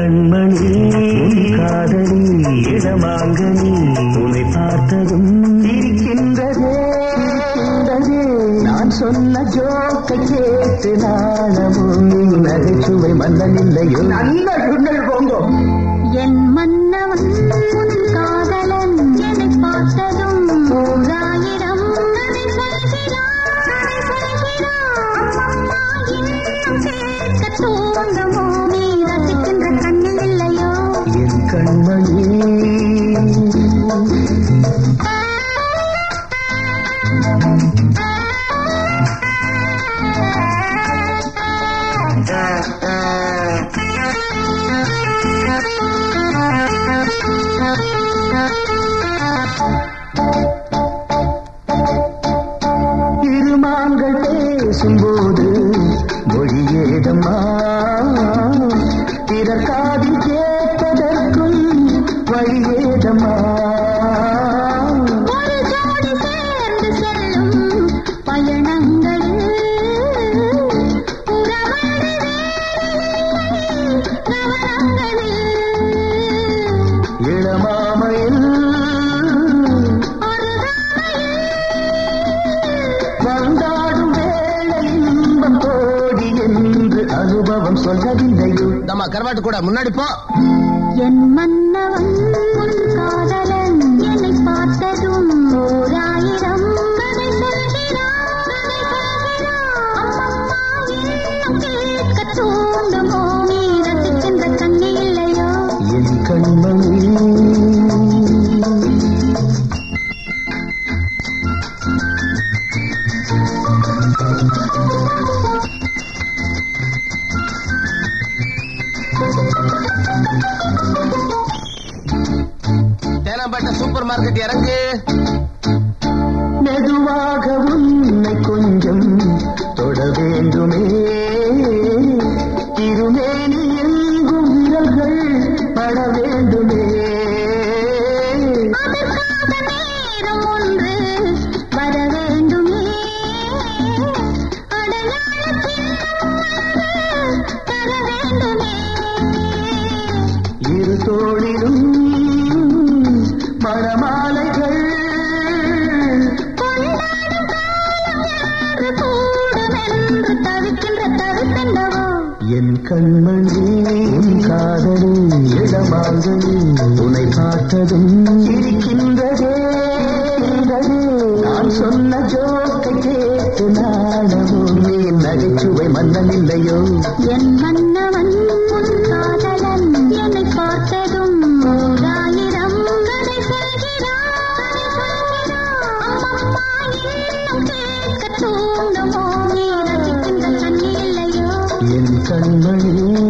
கண்மணி உன் காதலி இடமாங்கனி உன்னை பார்த்ததும் இருக்கின்றதே இருக்கின்றதே நான் சொன்ன ஜோக்கை கேட்டு நாணமும் நகைச்சுவை மன்னனில்லையோ நல்ல சுண்டல் போங்கோ என் மன்னவன் உன் காதலன் என்னை பார்த்ததும் ஓராயிரம் கதை சொல்கிறான், கதை சொல்கிறான். அம்மம்மா, இன்னும் கேட்க தூண்டுமோ? நீ ரசிக்கின்ற கண்ணில் இல்லையோ என் கண்மணி திருமாங்கள் பேசும்போது மொழியேதம்மா பிறர் காதில் கேட்பதற்கும் வழியேதம்மா ஒரு ஜோடி சேர்ந்து செல்லும் பயணங்களில் உறவாடி வேலையில் நவரங்களில் இளமாமையில் ஒரு வந்தாடும் வேளை இன்பம் கோடி என்று அனுபவம் சொல்லவில்லையோ நம்ம கருவாட்டு கூட முன்னாடி போ என் மன்னவன் உன் காதலன் என்னை பார்த்ததும் ஓராயிரம் கதை சொல்கிறான், கதை சொல்கிறான். அம்மம்மா, இன்னும் கேட்க தூண்டுமோ? நீ ரசிக்கின்ற கண்ணி இல்லையோ என் கண்மணி தேனாம்பேட்டை சூப்பர் மார்க்கெட் இறங்கு மெதுவாக உன்னை கொஞ்சம் தொட வேண்டுமே திருமேனி எங்கும் விரல்கள் பட வேண்டுமே அதற்காக நேரம் ஒன்று வர வேண்டுமே அடையாள சின்னம் ஒன்று தர வேண்டுமே இரு தோழிலும் மணமாலைகள் கொண்டாடும் காலம் யாரு கூடுமென்று தவிக்கின்ற தவித்தென்னவோ என் கண்மணி உன் காதலி இடமாங்கனி உன்னை பார்த்ததும் இருக்கின்றதே இருக்கின்றதே. நான் சொன்ன ஜோக்கை கேட்டு நாடமும் நீ நகைச்சுவை மன்னன் இல்லையோ என் மன்னவன் உன் காதலன் என்னை பார்த்ததும் ஓராயிரம் கதை சொல்கிறான், கதை சொல்கிறான். அம்மம்மா, இன்னும் கேட்க தூண்டுமோ? நீ ரசிக்கின்ற கண்ணி இல்லையோ என் கண்மணி